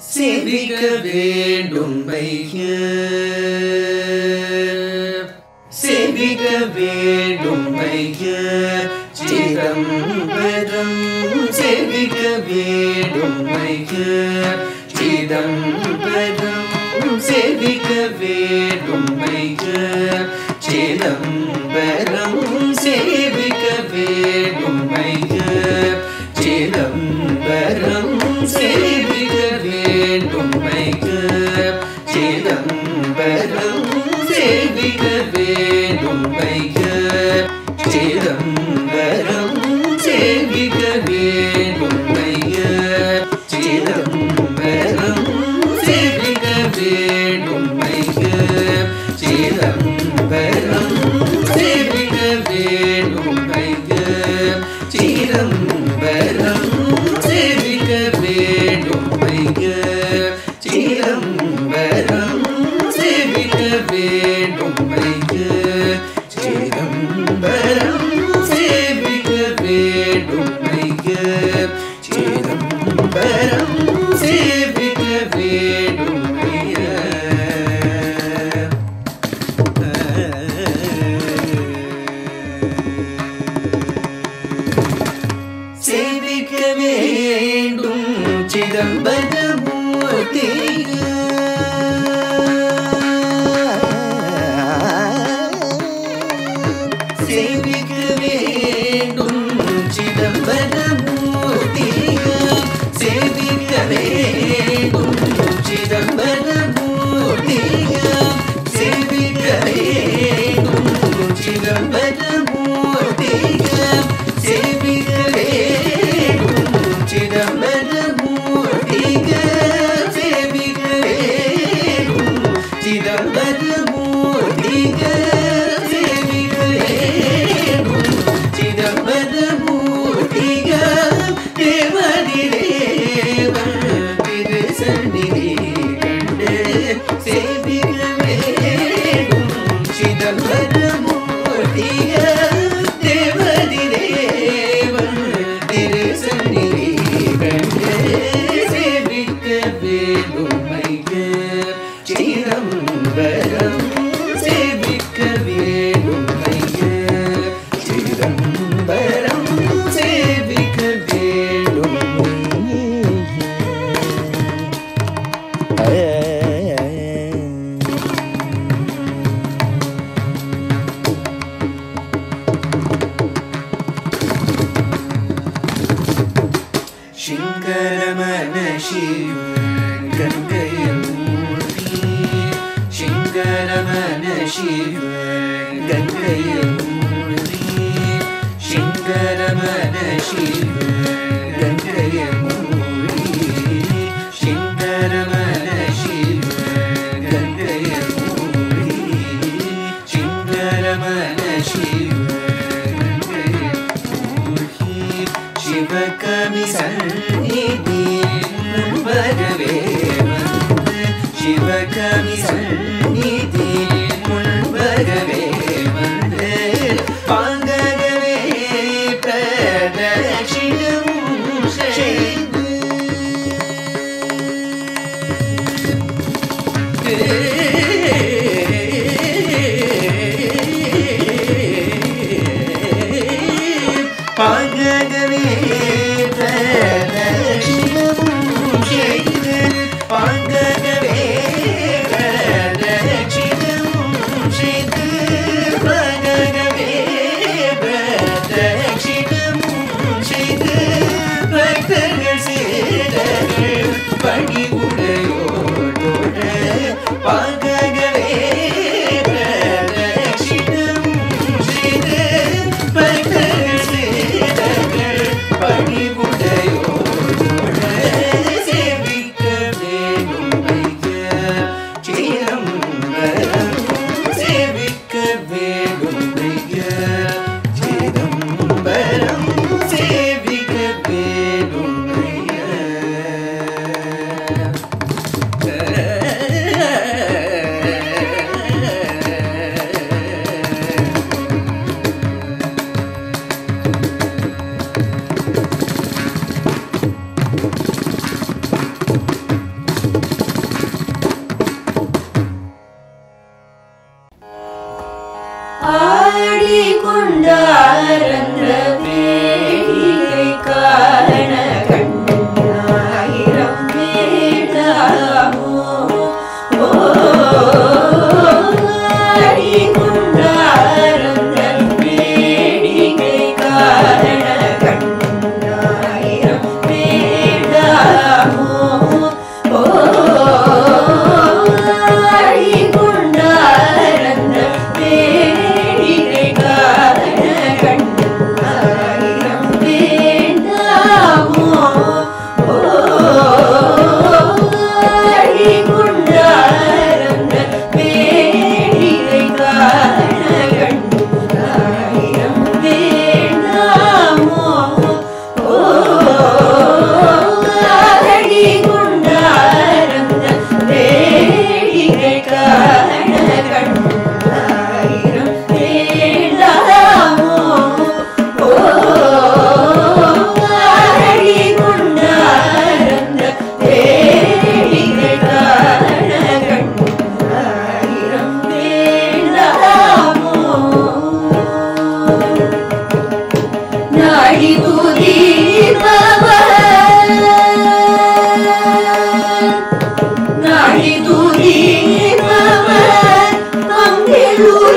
சேவிக்க வேண்டும் வைய சேவிக்க வேண்டும் வைய சிதம்பரம் சேவிக்க வேண்டும் வைய சிதம்பரம் சேவிக்க வேண்டும் வைய சிதம்பரம் சேவிக்க வேண்டும் வைய சிதம்பரம் சேவிக்க வேண்டும் வைக்க சிதம்பரம் சேவிக்க வேண்டும் வைக்க சிதம்பரம் சேவிக்க வேண்டும் வைக்க சிதம்பரம் சேவிக்க வேண்டும் வைக்க சிதம்பரம் சேவிக்க வேண்டும் வைக்க சிதம்பரம் சேவிக்க வேண்டும் வைக்க சிதம்பரம் சேவிக்க வேண்டும் வைக்க சிதம்பரம் சேவிக்க வேண்டும் வைக்க சிதம்பரம் சேவிக்க வேண்டும் சேவிக்க வேண்டும் சிதம்பரமூர்த்தி சேவிக்க வேண்டும் சிதம்பரமூர்த்தி சேவிக்க வேண்டும் சிதம்பரமூர்த்தி சேவிக்க வேண்டும் சிதம்பரமூர்த்தி சேவிக்க வேண்டும் சிதம்பரமூர்த்தி சேவிக்க வேண்டும் சிதம்பரமூர்த்தி சேவிக்க வேண்டும் சிதம்பரமூர்த்தி தேவதி தேவன் திரு சந்நிதி கண்டு சேவிக்க வேண்டும் சிதம்பரமூர்த்தி தேவதி தேவன் திரு சந்நிதி கண்டு சேவிக்க வேண்டும் மைக்க சிதம்பரம் சேவிக்க வேண்டும் மைக்க சிதம்பரம் சேவிக்க வேண்டும் சிங்கரமன சிவ கங்கையில் மூழ்கி சிங்கரமன சிவ கங்கையில் மூழ்கி சிங்கரமன சிவ கங்கையில் மூழ்கி சிங்கரமன சிவ கங்கையில் மூழ்கி சிங்கரமன சிவ கங்கையில் மூழ்கி சிவகவி சந்நிதி முன்வரவே வந்து சிவகவி சந்நிதி முன்வரவே வந்து பாங்கவே பிரதட்சிணம் செய்து பாங்கவே பிரதட்சிணம் செய்து பாங்கவே பிரதட்சிணம் செய்து பாங்கவே பிரதட்சிணம் செய்து பக்தர்கள் சேரர்கள் பணி உடையோட பாங்கவே பிரதட்சிணம் செய்து பக்தர்கள் சேரர்கள் பணி உடையோட சேவிக்க வேண்டும் வைக்க சிதம்பரம் சேவிக்க வேண்டும் வைக்க சிதம்பரம் சேவிக்க வேண்டும் வைக்க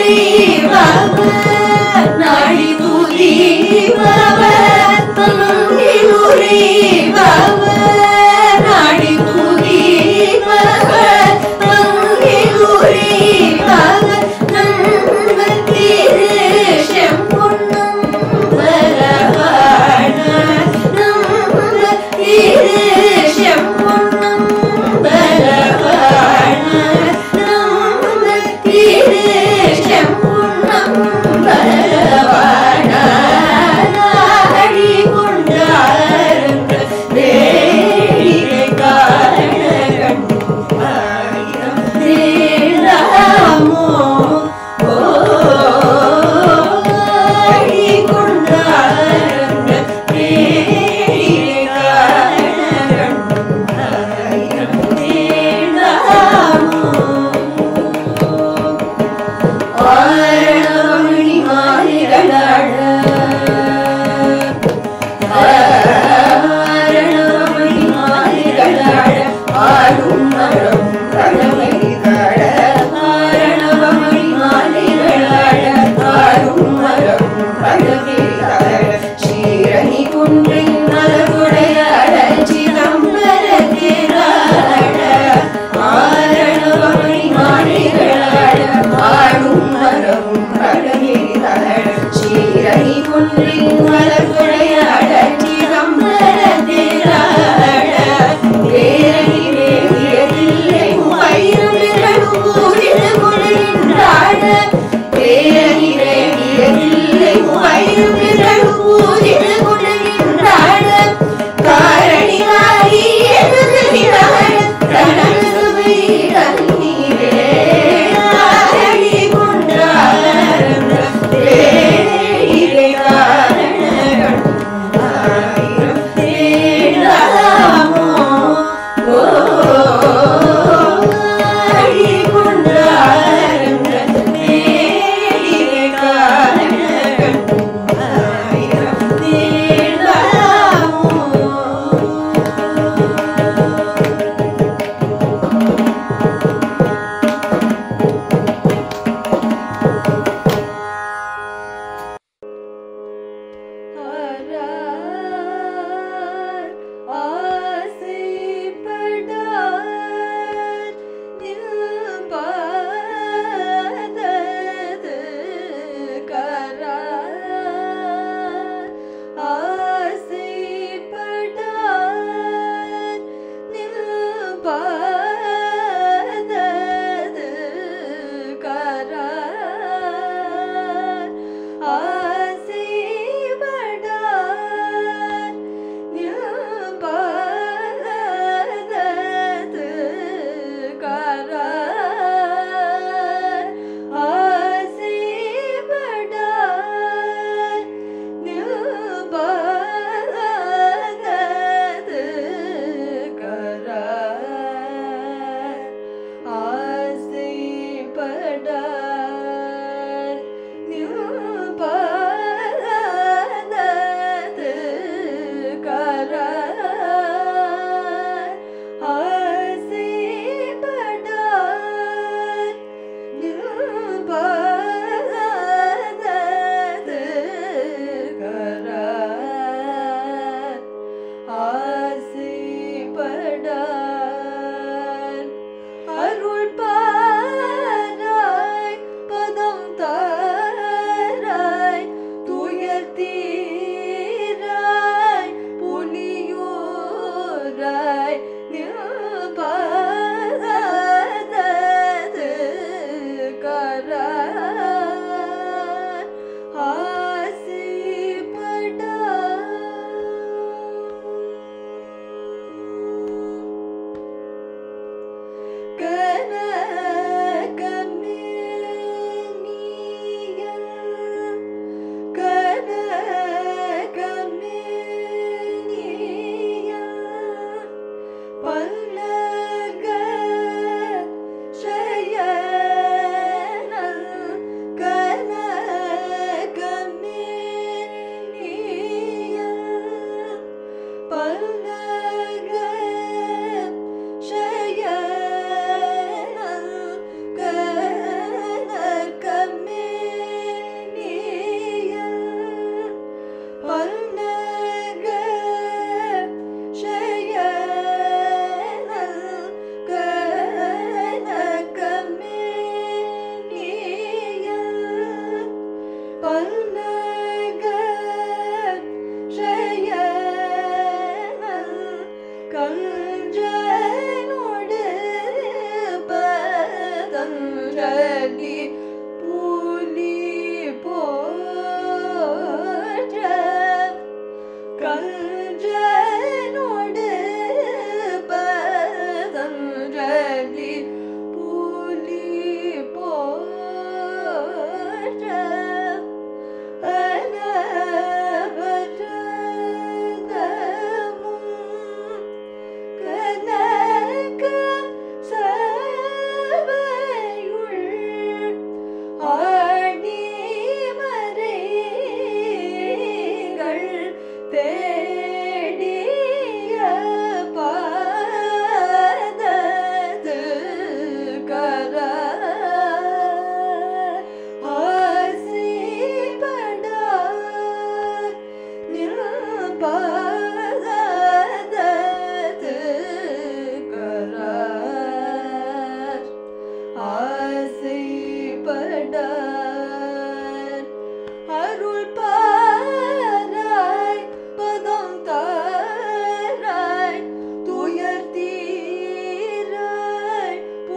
கனகமே கஞ்சனோடு பதஞ்சலி புலி போற்ற கஞ்சனோடு பதஞ்சலி புலி போற்ற அனவரதமும் கனக சபையுள் ஆடிமறைகள் தேடிய பாதது கர ஆசிபடார் நில்பாதது கரார் ஆசைப்படார் அருள் பாராய் பதம் தாராய் துயர் தீராய்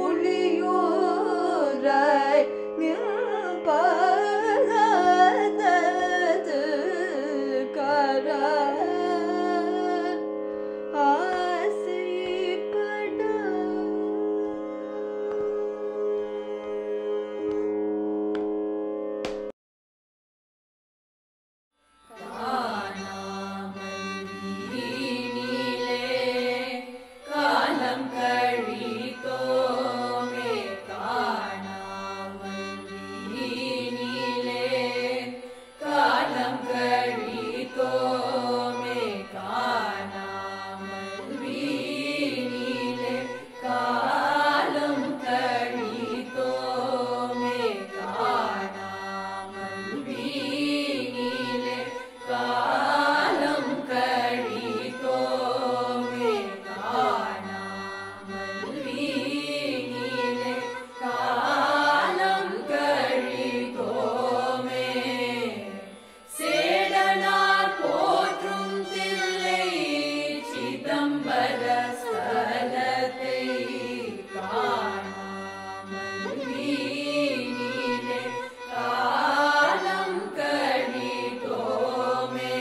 புலியோராய் நிற்பாதது கரார் ஆசைப்படார் காலம் கழித்தோமே காணாமல் வீணிலே காலம் கழித்தோமே காணாமல் வீணிலே காலம் கழித்தோமே காணாமல் வீணிலே காலம் கழித்தோமே காணாமல் வீணிலே காலம் கழித்தோமே சேடனார் போற்றும் தில்லை சிதம்பர ஸ்தலத்தை காணாமல் வீணிலே காலம் கழித்தோமே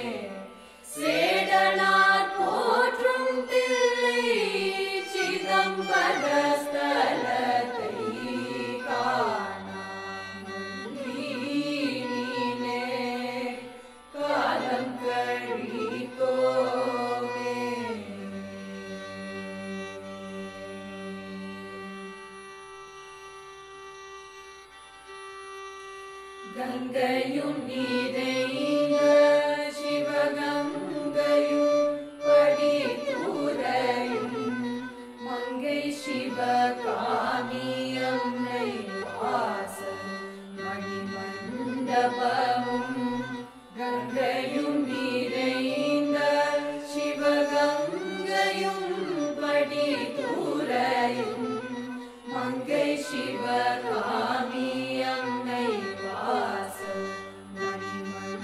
சேடனார் போற்றும் தில்லை சிதம்பர ஸ்தலத்தை காணாமல் வீணிலே காலம் கழித்தோமே கங்கையும் நீரைந்த சிவகங்கையும் படித்துறையும் மங்கை சிவகாமியம்மை வாசல் மணிமண்டபமும் கங்கையும் நீரைந்த சிவகங்கையும் படித்துறையும் மங்கை சிவகாமி அன்னை வாசல் மணிமண்டபமும்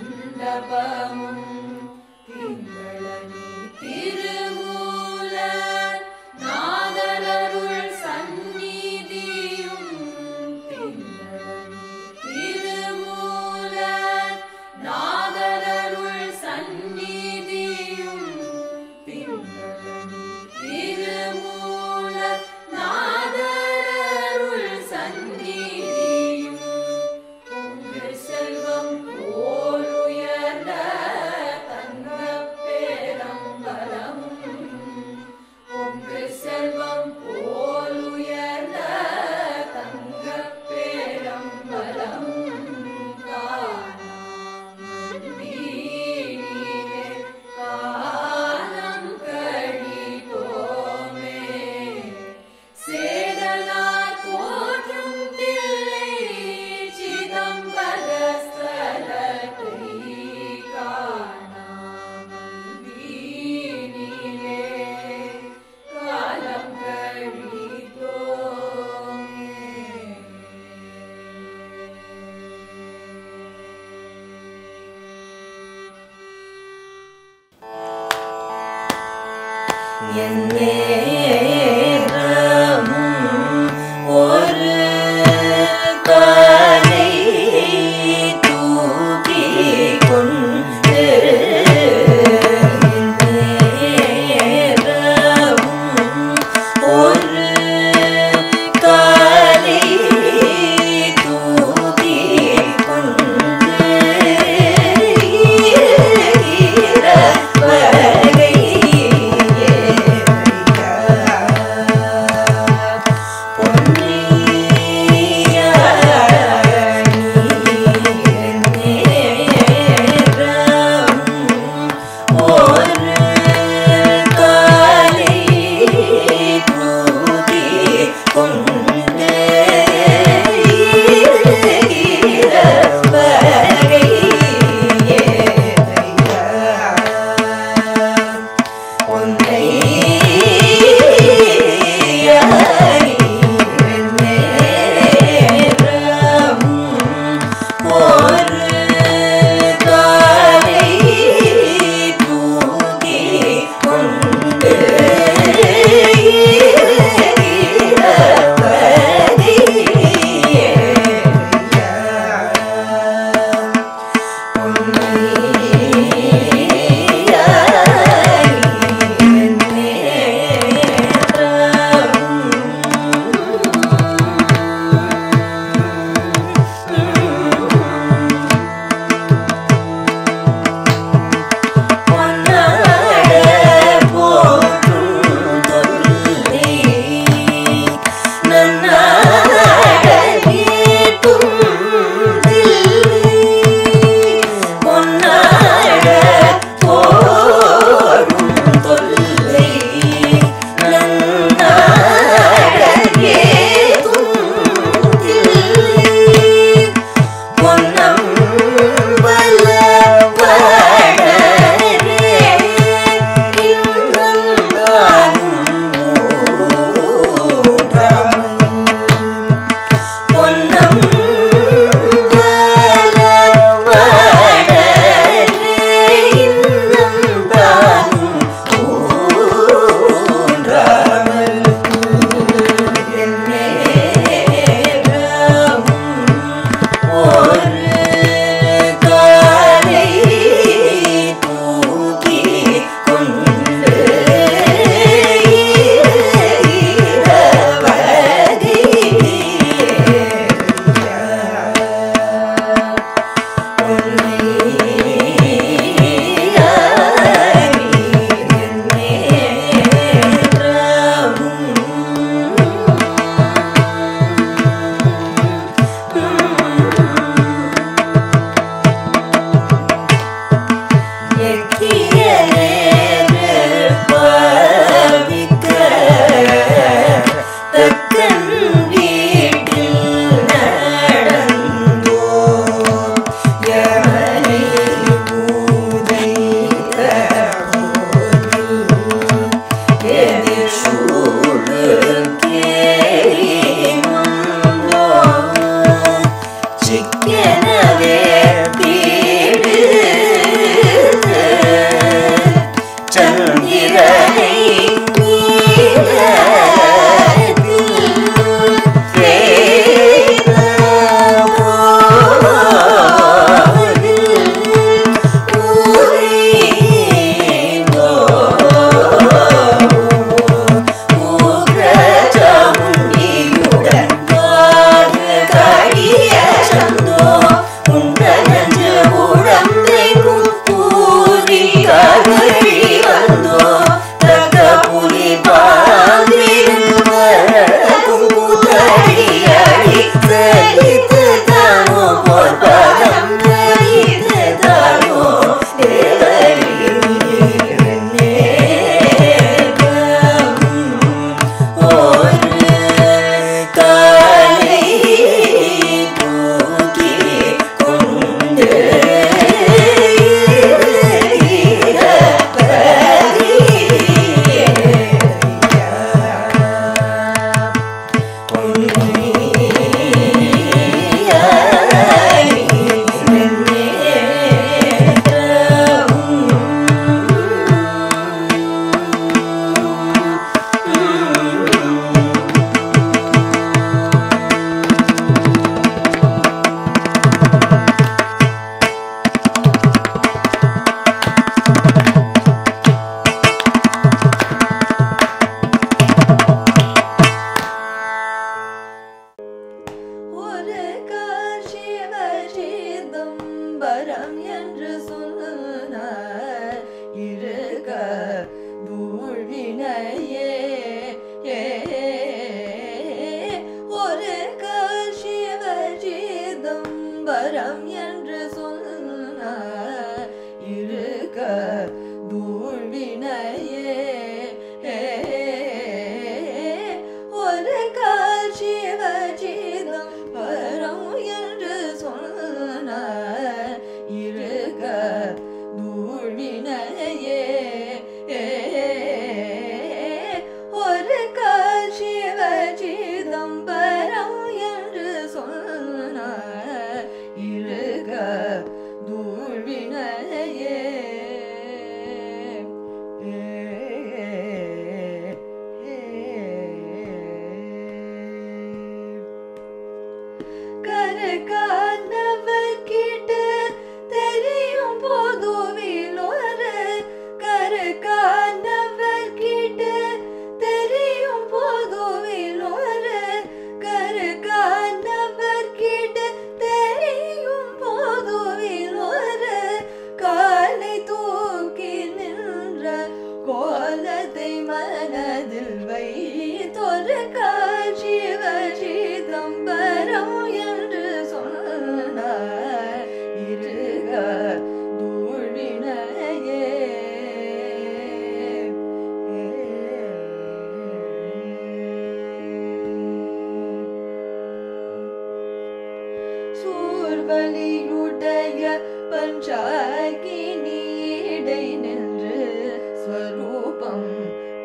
கருவி வந்தோ தக்க புலி பாதி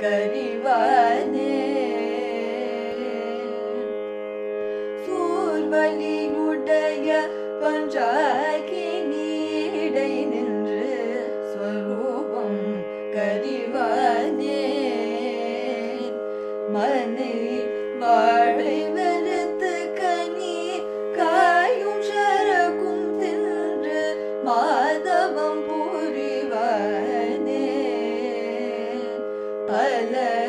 கரிவானே சூர்வலியுடைய பஞ்சாகி நீடை நின்று ஸ்வரூபம் கரிவானே மனை வாழை வெறுத்து கனி காயும் சரக்கும் தின்று மாதவம் புரிவானே பல